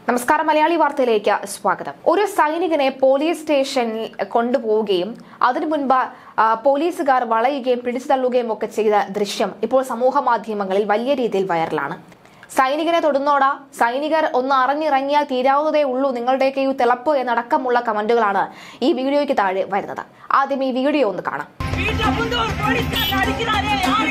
നമസ്കാരം മലയാളി വാർത്തയിലേക്ക് സ്വാഗതം ഒരു സൈനികനെ പോലീസ് സ്റ്റേഷനിൽ കൊണ്ടുപോവുകയും അതിനു മുൻപ് ആ, പോലീസുകാർ വളയുകയും പിടിച്ചു തള്ളുകയും ഒക്കെ ചെയ്ത ദൃശ്യം ഇപ്പോൾ സമൂഹ മാധ്യമങ്ങളിൽ വലിയ രീതിയിൽ വൈറലാണ് സൈനികനെ തൊടുന്നോടാ സൈനികർ ഒന്ന് അറിഞ്ഞിറങ്ങിയാൽ തീരാവുന്നതേ ഉള്ളൂ നിങ്ങളുടെയൊക്കെ ഈ തിളപ്പ് എന്നടക്കമുള്ള കമന്റുകളാണ് ഈ വീഡിയോയ്ക്ക് താഴെ വരുന്നത് ആദ്യം ഈ വീഡിയോ ഒന്ന് കാണാം வீட்டுல புந்து ஒரு போலீஸ்காரன் அடிக்கிறாரே யாரு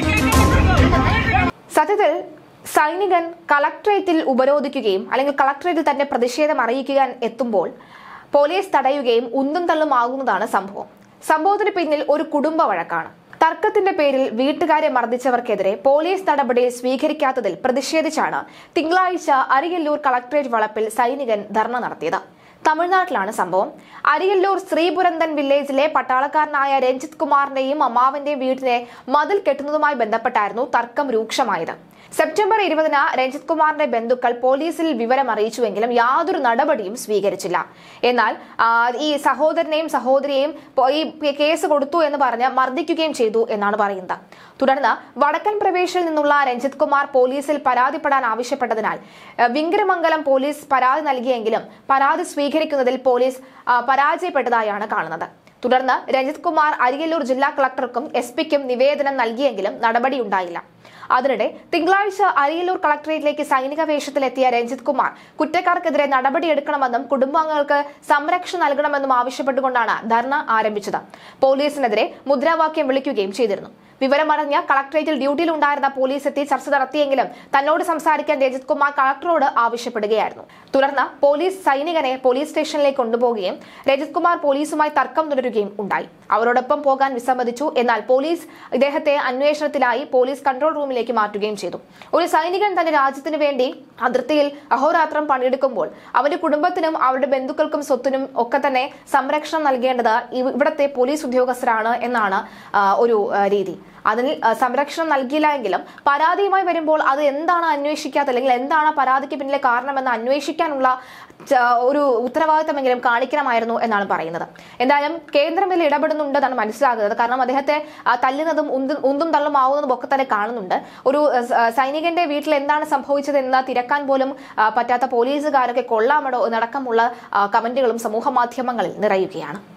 கேட்க സത്യത്തിൽ സൈനികൻ കളക്ടറേറ്റിൽ ഉപരോധിക്കുകയും അല്ലെങ്കിൽ കളക്ടറേറ്റിൽ തന്റെ പ്രതിഷേധം അറിയിക്കാൻ എത്തുമ്പോൾ പോലീസ് തടയുകയും ഉന്തും തള്ളുമാകുന്നതാണ് സംഭവം സംഭവത്തിന് പിന്നിൽ ഒരു കുടുംബ വഴക്കാണ് തർക്കത്തിന്റെ പേരിൽ വീട്ടുകാരെ മർദ്ദിച്ചവർക്കെതിരെ പോലീസ് നടപടി സ്വീകരിക്കാത്തതിൽ പ്രതിഷേധിച്ചാണ് തിങ്കളാഴ്ച അരിയല്ലൂർ കളക്ടറേറ്റ് വളപ്പിൽ സൈനികൻ ധർണ നടത്തിയത് തമിഴ്നാട്ടിലാണ് സംഭവം അരിയല്ലൂർ ശ്രീപുരന്തൻ വില്ലേജിലെ പട്ടാളക്കാരനായ രഞ്ജിത് കുമാറിന്റെയും അമ്മാവന്റെയും വീട്ടിനെ മതിൽ കെട്ടുന്നതുമായി ബന്ധപ്പെട്ടായിരുന്നു തർക്കം രൂക്ഷമായത് സെപ്റ്റംബർ ഇരുപതിന് രഞ്ജിത് കുമാറിന്റെ ബന്ധുക്കൾ പോലീസിൽ വിവരം അറിയിച്ചുവെങ്കിലും യാതൊരു നടപടിയും സ്വീകരിച്ചില്ല എന്നാൽ ആ, ഈ സഹോദരനെയും സഹോദരിയെയും പോ- ഈ കേസ് കൊടുത്തു എന്ന് പറഞ്ഞ് മർദ്ദിക്കുകയും ചെയ്തു എന്നാണ് പറയുന്നത് തുടർന്ന് വടക്കൻ പ്രവേശിൽ നിന്നുള്ള രഞ്ജിത് കുമാർ പോലീസിൽ പരാതിപ്പെടാൻ ആവശ്യപ്പെട്ടതിനാൽ ആ, വിങ്കരമംഗലം പോലീസ് പരാതി നൽകിയെങ്കിലും പരാതി സ്വീകരിക്കുന്നതിൽ പോലീസ് ആ, പരാജയപ്പെട്ടതായാണ് കാണുന്നത് തുടർന്ന് രഞ്ജിത് കുമാർ അരിയല്ലൂർ ജില്ലാ കളക്ടർക്കും എസ് പിക്കും നിവേദനം നൽകിയെങ്കിലും നടപടിയുണ്ടായില്ല അതിനിടെ തിങ്കളാഴ്ച അരിയല്ലൂർ കളക്ടറേറ്റിലേക്ക് സൈനിക വേഷത്തിലെത്തിയ രഞ്ജിത് കുമാർ കുറ്റക്കാർക്കെതിരെ നടപടിയെടുക്കണമെന്നും കുടുംബാംഗങ്ങൾക്ക് സംരക്ഷണം നൽകണമെന്നും ആവശ്യപ്പെട്ടുകൊണ്ടാണ് ധർണ ആരംഭിച്ചത് പോലീസിനെതിരെ മുദ്രാവാക്യം വിളിക്കുകയും ചെയ്തിരുന്നു വിവരമറിഞ്ഞ കളക്ടറേറ്റിൽ ഡ്യൂട്ടിയിലുണ്ടായിരുന്ന പോലീസ് എത്തി ചർച്ച നടത്തിയെങ്കിലും തന്നോട് സംസാരിക്കാൻ രജിത് കുമാർ കളക്ടറോട് ആവശ്യപ്പെടുകയായിരുന്നു തുടർന്ന് പോലീസ് സൈനികനെ പോലീസ് സ്റ്റേഷനിലേക്ക് കൊണ്ടുപോവുകയും രജിത് കുമാർ പോലീസുമായി തർക്കം തുടരുകയും ഉണ്ടായി അവരോടൊപ്പം പോകാൻ വിസമ്മതിച്ചു എന്നാൽ പോലീസ് ഇദ്ദേഹത്തെ അന്വേഷണത്തിലായി പോലീസ് കൺട്രോൾ റൂമിലേക്ക് മാറ്റുകയും ചെയ്തു ഒരു സൈനികൻ തന്റെ രാജ്യത്തിന് വേണ്ടി അതിർത്തിയിൽ അഹോരാത്രം പണിയെടുക്കുമ്പോൾ അവന്റെ കുടുംബത്തിനും അവരുടെ ബന്ധുക്കൾക്കും സ്വത്തിനും ഒക്കെ തന്നെ സംരക്ഷണം നൽകേണ്ടത് ഇവ- ഇവിടത്തെ പോലീസ് ഉദ്യോഗസ്ഥരാണ് എന്നാണ് ആ, ഒരു ആ, രീതി അതിന് ആ, സംരക്ഷണം നൽകിയില്ല എങ്കിലും പരാതിയുമായി വരുമ്പോൾ അത് എന്താണ് അന്വേഷിക്കാത്ത അല്ലെങ്കിൽ എന്താണ് ആ പരാതിക്ക് പിന്നിലെ കാരണമെന്ന് അന്വേഷിക്കാനുള്ള ച- ഒരു ഉത്തരവാദിത്തമെങ്കിലും കാണിക്കണമായിരുന്നു എന്നാണ് പറയുന്നത് എന്തായാലും കേന്ദ്രം ഇതിൽ ഇടപെടുന്നുണ്ടെന്നാണ് മനസ്സിലാകുന്നത് കാരണം അദ്ദേഹത്തെ ആ, തല്ലുന്നതും ഉന്തും ഉന്തും തള്ളുമാവുന്നതും ഒക്കെ തന്നെ കാണുന്നുണ്ട് ഒരു ആ, സ- ആ, സൈനികന്റെ വീട്ടിൽ എന്താണ് സംഭവിച്ചതെന്ന് തിരക്കാൻ പോലും ആ, പറ്റാത്ത പോലീസുകാരൊക്കെ കൊള്ളാമടോ എന്നടക്കമുള്ള ആ, കമന്റുകളും സമൂഹ മാധ്യമങ്ങളിൽ നിറയുകയാണ്